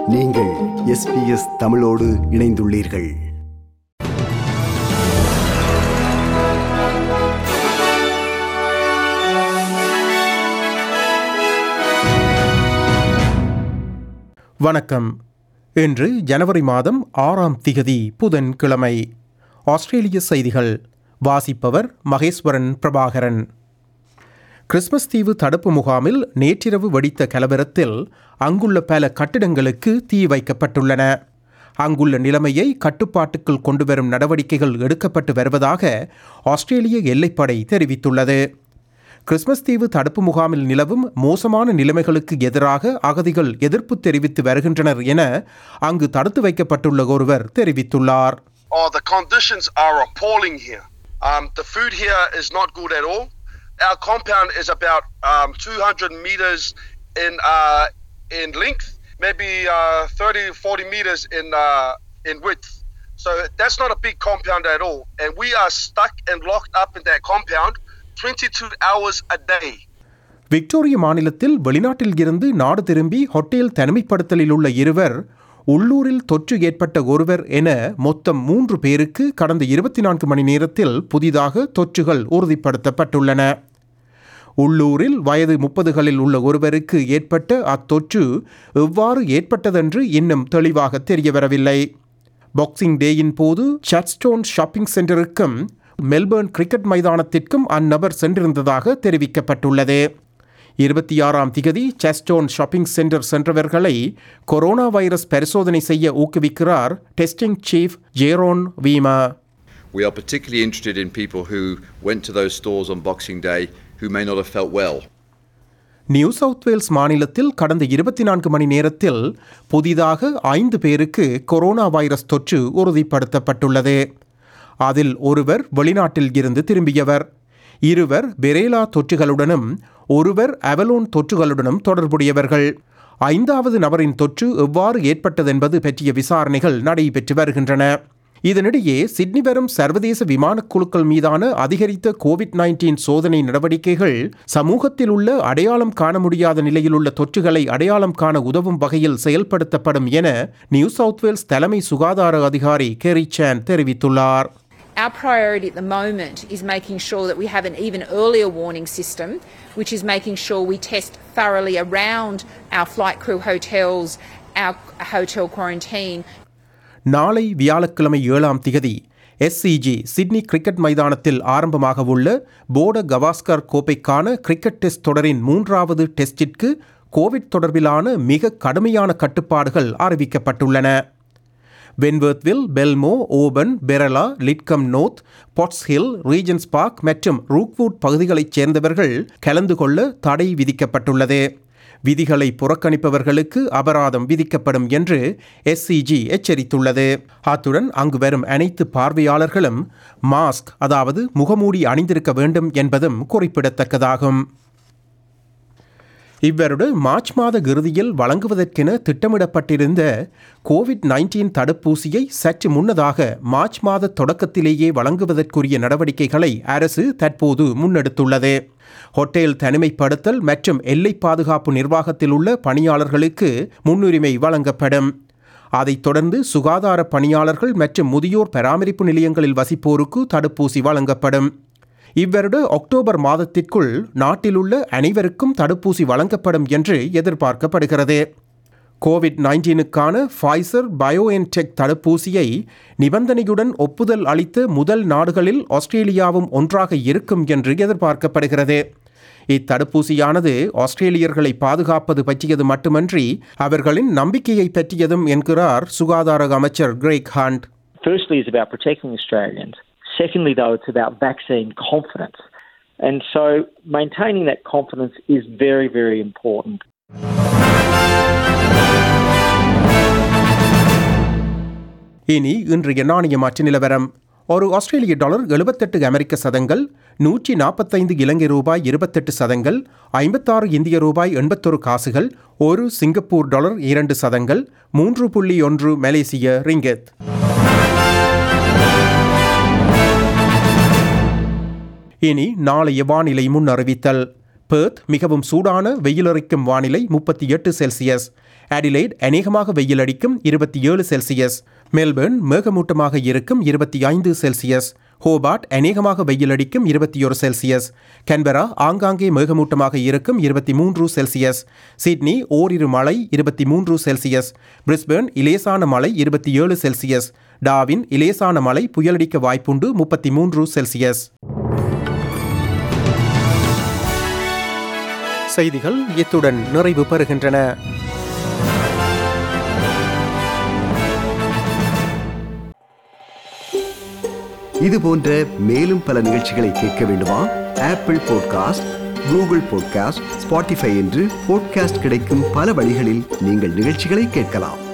நீங்கள் எஸ்பிஎஸ் தமிழோடு இணைந்துள்ளீர்கள் வணக்கம் இன்று ஜனவரி மாதம் ஆறாம் திகதி புதன்கிழமை ஆஸ்திரேலிய செய்திகள் வாசிப்பவர் மகேஸ்வரன் பிரபாகரன் கிறிஸ்மஸ் தீவு தடுப்பு முகாமில் நேற்றிரவு வெடித்த கலவரத்தில் அங்குள்ள பல கட்டிடங்களுக்கு தீ வைக்கப்பட்டுள்ளன அங்குள்ள நிலைமையை கட்டுப்பாட்டுக்குள் கொண்டுவரும் நடவடிக்கைகள் எடுக்கப்பட்டு வருவதாக ஆஸ்திரேலிய எல்லைப்படை தெரிவித்துள்ளது கிறிஸ்மஸ் தீவு தடுப்பு முகாமில் நிலவும் மோசமான நிலைமைகளுக்கு எதிராக அகதிகள் எதிர்ப்பு தெரிவித்து வருகின்றனர் என அங்கு தடுத்து வைக்கப்பட்டுள்ள ஒருவர் தெரிவித்துள்ளார் Oh, the conditions are appalling here. Um, the food here is not good at all. Our compound is about um, 200 meters in uh, in length, maybe uh, 30, 40 meters in uh, in width. So that's not a big compound at all, and we are stuck and locked up in that compound 22 hours a day. Victoria மாநிலத்தில் வெளிநாட்டில் இருந்து நாடு திரும்பி hotel தனிமைப்படுத்தலில் உள்ள இருவர் உள்ளூரில் தொற்று ஏற்பட்ட ஒருவர் என மொத்தம் மூன்று பேருக்கு கடந்த இருபத்தி நான்கு மணி நேரத்தில் புதிதாக தொற்றுகள் உறுதிப்படுத்தப்பட்டுள்ளன உள்ளூரில் வயது முப்பதுகளில் உள்ள ஒருவருக்கு ஏற்பட்ட அத்தொற்று எவ்வாறு ஏற்பட்டதென்று இன்னும் தெளிவாக தெரியவரவில்லை பாக்ஸிங் டேயின் போது சர்ச்ஸ்டோன் ஷாப்பிங் சென்டருக்கும் மெல்பர்ன் கிரிக்கெட் மைதானத்திற்கும் அந்நபர் சென்றிருந்ததாக தெரிவிக்கப்பட்டுள்ளது இருபத்தி ஆறாம் திகதி செஸ்டோன் ஷாப்பிங் சென்டர் சென்றவர்களை கொரோனா வைரஸ் பரிசோதனை செய்ய ஊக்குவிக்கிறார் testing chief Jeroen Weimar We are particularly interested in people who went to those stores on Boxing Day who may not have felt well. New South Wales மாநிலத்தில் கடந்த இருபத்தி நான்கு மணி நேரத்தில் புதிதாக ஐந்து பேருக்கு கொரோனா வைரஸ் தொற்று உறுதிப்படுத்தப்பட்டுள்ளது அதில் ஒருவர் வெளிநாட்டில் இருந்து திரும்பியவர் இருவர் பெரேலா தொற்றுகளுடனும் ஒருவர் அவலோன் தொற்றுகளுடனும் தொடர்புடையவர்கள் ஐந்தாவது நபரின் தொற்று எவ்வாறு ஏற்பட்டதென்பது பற்றிய விசாரணைகள் நடைபெற்று வருகின்றன இதனிடையே சிட்னி வரும் சர்வதேச விமானக் குழுக்கள் மீதான அதிகரித்த கோவிட் நைன்டீன் சோதனை நடவடிக்கைகள் சமூகத்தில் உள்ள அடையாளம் காண முடியாத நிலையில் உள்ள தொற்றுகளை அடையாளம் காண உதவும் வகையில் செயல்படுத்தப்படும் என நியூ சவுத் வேல்ஸ் தலைமை சுகாதார அதிகாரி கெரி சான் தெரிவித்துள்ளார் Our priority at the moment is making sure that we have an even earlier warning system, which is making sure we test thoroughly around our flight crew hotels, our hotel quarantine, நாளை வியாழக்கிழமை ஏழாம் திகதி SCG Sydney cricket மைதானத்தில் ஆரம்பமாக உள்ள போட கவாஸ்கர் கோப்பைக்கான cricket test தொடரின் மூன்றாவது டெஸ்டிற்கு கோவிட் தொடர்பிலான மிக கடுமையான கட்டுப்பாடுகள் அறிவிக்கப்பட்டுள்ளன Wentworthville Belmore Auburn Berala Lidcombe North Potts Hill Regents Park மற்றும் ரூக்வுட் பகுதிகளைச் சேர்ந்தவர்கள் கலந்து கொள்ள தடை விதிக்கப்பட்டுள்ளது விதிகளை புறக்கணிப்பவர்களுக்கு அபராதம் விதிக்கப்படும் என்று எஸ்சிஜி எச்சரித்துள்ளது அத்துடன் அங்கு வரும் அனைத்து பார்வையாளர்களும் மாஸ்க் அதாவது முகமூடி அணிந்திருக்க வேண்டும் என்பதும் குறிப்பிடத்தக்கதாகும் இவ்வருட மார்ச் மாத இறுதியில் வழங்குவதற்கென திட்டமிடப்பட்டிருந்த கோவிட் நைன்டீன் தடுப்பூசியை சற்று முன்னதாக மார்ச் மாத தொடக்கத்திலேயே வழங்குவதற்குரிய நடவடிக்கைகளை அரசு தற்போது முன்னெடுத்துள்ளது ஹோட்டல் தனிமைப்படுத்தல் மற்றும் எல்லை பாதுகாப்பு நிர்வாகத்தில் உள்ள பணியாளர்களுக்கு முன்னுரிமை வழங்கப்படும் அதைத் தொடர்ந்து சுகாதார பணியாளர்கள் மற்றும் முதியோர் பராமரிப்பு நிலையங்களில் வசிப்போருக்கு தடுப்பூசி வழங்கப்படும் இவ்வருட அக்டோபர் மாதத்திற்குள் நாட்டிலுள்ள அனைவருக்கும் தடுப்பூசி வழங்கப்படும் என்று எதிர்பார்க்கப்படுகிறது கோவிட் நைன்டீனுக்கான ஃபைசர் பயோஎன்டெக் தடுப்பூசியை நிபந்தனையுடன் ஒப்புதல் அளித்த முதல் நாடுகளில் ஆஸ்திரேலியாவும் ஒன்றாக இருக்கும் என்று எதிர்பார்க்கப்படுகிறது இத்தடுப்பூசியானது ஆஸ்திரேலியர்களை பாதுகாப்பது பற்றியது மட்டுமன்றி அவர்களின் நம்பிக்கையை பற்றியதும் என்கிறார் சுகாதார அமைச்சர் Greg Hunt Firstly, is about protecting Australians. Secondly, though, it's about vaccine confidence. And so maintaining that confidence is very, very important. இனி இன்றைய நாணய மாற்று நிலவரம் ஒரு ஆஸ்திரேலிய டாலர் எழுபத்தெட்டு அமெரிக்க சதங்கள் நூற்றி நாற்பத்தைந்து இலங்கை ரூபாய் இருபத்தெட்டு சதங்கள் ஐம்பத்தாறு இந்திய ரூபாய் எண்பத்தொரு காசுகள் ஒரு சிங்கப்பூர் டாலர் இரண்டு சதங்கள் மூன்று புள்ளி ஒன்று மலேசிய ரிங்கெத் இனி நாளைய வானிலை முன் அறிவித்தல் பெர்த் மிகவும் சூடான வெயிலறிக்கும் வானிலை முப்பத்தி எட்டு செல்சியஸ் அடிலைட் அநேகமாக வெயில் அடிக்கும் இருபத்தி ஏழு செல்சியஸ் மெல்பர்ன் மேகமூட்டமாக இருக்கும் இருபத்தி ஐந்து செல்சியஸ் ஹோபார்ட் அநேகமாக வெயில் அடிக்கும் இருபத்தி ஒரு செல்சியஸ் கன்பரா ஆங்காங்கே மேகமூட்டமாக இருக்கும் இருபத்தி மூன்று செல்சியஸ் சிட்னி ஓரிரு மழை இருபத்தி மூன்று செல்சியஸ் பிரிஸ்பேர்ன் இலேசான மழை இருபத்தி ஏழு செல்சியஸ் டாவின் இலேசான மழை புயலடிக்க வாய்ப்புண்டு முப்பத்தி மூன்று செல்சியஸ் செய்திகள் இத்துடன் நிறைவு பெறுகின்றன இது போன்ற மேலும் பல நிகழ்ச்சிகளை கேட்க வேண்டுமா Apple podcast Google podcast Spotify என்று பாட்காஸ்ட் கிடைக்கும் பல வழிகளில் நீங்கள் நிகழ்ச்சிகளை கேட்கலாம்